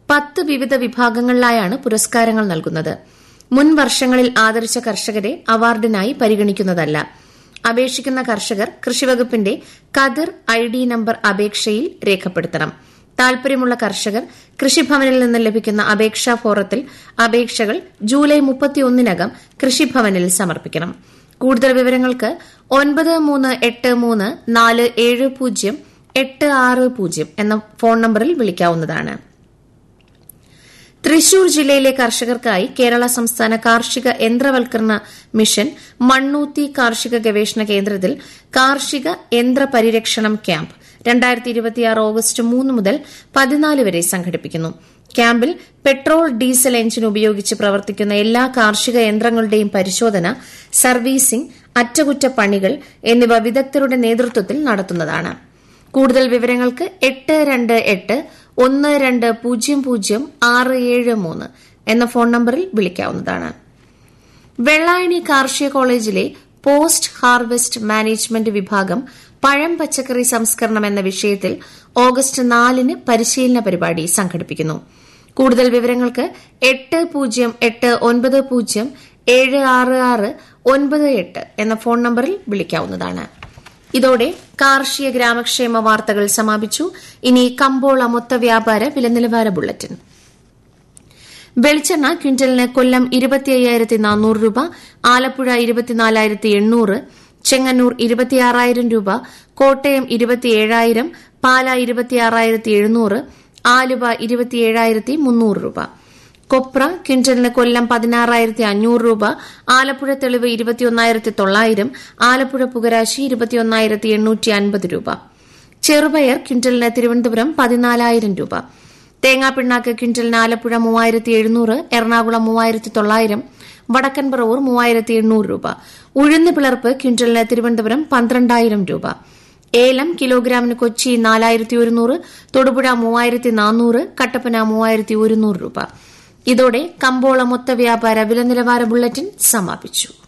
പത്ത് വിവിധ വിഭാഗങ്ങളിലായാണ് പുരസ്കാരങ്ങൾ നൽകുന്നത് മുൻ വർഷങ്ങളിൽ ആദരിച്ച കർഷകരെ അവാർഡിനായി പരിഗണിക്കുന്നതല്ല അപേക്ഷിക്കുന്ന കർഷകർ കൃഷിവകുപ്പിന്റെ കതിർ ഐ ഡി നമ്പർ അപേക്ഷയിൽ രേഖപ്പെടുത്തണം താൽപര്യമുള്ള കർഷകർ കൃഷിഭവനിൽ നിന്ന് ലഭിക്കുന്ന അപേക്ഷാ ഫോറത്തിൽ അപേക്ഷകൾ ജൂലൈ മുപ്പത്തിയൊന്നിനകം കൃഷിഭവനിൽ സമർപ്പിക്കണം കൂടുതൽ വിവരങ്ങൾക്ക് ഒൻപത് മൂന്ന് എട്ട് മൂന്ന് നാല് ഏഴ് പൂജ്യം എട്ട് ആറ് പൂജ്യം എന്ന ഫോൺ നമ്പറിൽ വിളിക്കാവുന്നതാണ് തൃശൂർ ജില്ലയിലെ കർഷകർക്കായി കേരള സംസ്ഥാന കാർഷിക യന്ത്രവൽക്കരണ മിഷൻ മണ്ണൂത്തി കാർഷിക ഗവേഷണ കേന്ദ്രത്തിൽ കാർഷിക യന്ത്ര പരിരക്ഷണം ക്യാമ്പ് രണ്ടായിരത്തി ഇരുപത്തിയാറ് ഓഗസ്റ്റ് മൂന്ന് മുതൽ പതിനാല് വരെ സംഘടിപ്പിക്കുന്നു ക്യാമ്പിൽ പെട്രോൾ ഡീസൽ എഞ്ചിൻ ഉപയോഗിച്ച് പ്രവർത്തിക്കുന്ന എല്ലാ കാർഷിക യന്ത്രങ്ങളുടെയും പരിശോധന സർവീസിംഗ് അറ്റകുറ്റപ്പണികൾ എന്നിവ വിദഗ്ധരുടെ നേതൃത്വത്തിൽ നടത്തുന്നതാണ് കൂടുതൽ വിവരങ്ങൾക്ക് എട്ട് രണ്ട് എട്ട് ഒന്ന് രണ്ട് പൂജ്യം പൂജ്യം ആറ് ഏഴ് മൂന്ന് എന്ന ഫോൺ നമ്പറിൽ വിളിക്കാവുന്നതാണ് വെള്ളായണി കാർഷിക കോളേജിലെ പോസ്റ്റ് ഹാർവെസ്റ്റ് മാനേജ്മെന്റ് വിഭാഗം പഴം പച്ചക്കറി സംസ്കരണം എന്ന വിഷയത്തിൽ ഓഗസ്റ്റ് നാലിന് പരിശീലന പരിപാടി സംഘടിപ്പിക്കുന്നു കൂടുതൽ വിവരങ്ങൾക്ക് എട്ട് പൂജ്യം എട്ട് ഒൻപത് പൂജ്യം ഏഴ് ആറ് ആറ് ഒൻപത് എട്ട് എന്ന ഫോൺ നമ്പറിൽ വിളിക്കാവുന്നതാണ് ഇതോടെ കാർഷിക ഗ്രാമക്ഷേമ വാർത്തകൾ സമാപിച്ചു ഇനി കമ്പോള മൊത്ത വ്യാപാര വില നിലവാര ബുള്ളറ്റിൻ വെളിച്ചെണ്ണ ക്വിന്റലിന് കൊല്ലം ഇരുപത്തി അയ്യായിരത്തി നാനൂറ് രൂപ ആലപ്പുഴ ഇരുപത്തിനാലായിരത്തി എണ്ണൂറ് ചെങ്ങന്നൂർ ഇരുപത്തിയാറായിരം രൂപ കോട്ടയം ഇരുപത്തിയേഴായിരം പാല ഇരുപത്തിയാറായിരത്തി എഴുന്നൂറ് ആലുവ ഇരുപത്തിയേഴായിരത്തി മുന്നൂറ് രൂപ കൊപ്ര ക്വിന്റലിന് കൊല്ലം പതിനാറായിരത്തി അഞ്ഞൂറ് രൂപ ആലപ്പുഴ തെളിവ് ഇരുപത്തിയൊന്നായിരത്തി തൊള്ളായിരം ആലപ്പുഴ പുകരാശി ഇരുപത്തിയൊന്നായിരത്തി എണ്ണൂറ്റി അൻപത് രൂപ ചെറുപയർ ക്വിന്റലിന് തിരുവനന്തപുരം പതിനാലായിരം രൂപ തേങ്ങാപ്പിണ്ണാക്ക് ക്വിന്റലിന് ആലപ്പുഴ മൂവായിരത്തി എഴുന്നൂറ് എറണാകുളം മൂവായിരത്തി തൊള്ളായിരം വടക്കൻ പറവൂർ മൂവായിരത്തി എണ്ണൂറ് രൂപ ഉഴുന്ന് പിളർപ്പ് ക്വിന്റലിന് തിരുവനന്തപുരം പന്ത്രണ്ടായിരം രൂപ ഏലം കിലോഗ്രാമിന് കൊച്ചി നാലായിരത്തി ഒരുന്നൂറ് തൊടുപുഴ മൂവായിരത്തി നാനൂറ് കട്ടപ്പന മൂവായിരത്തി ഒരുന്നൂറ് രൂപ ഇതോടെ കമ്പോള മൊത്ത വ്യാപാര വില നിലവാര ബുള്ളറ്റിൻ സമാപിച്ചു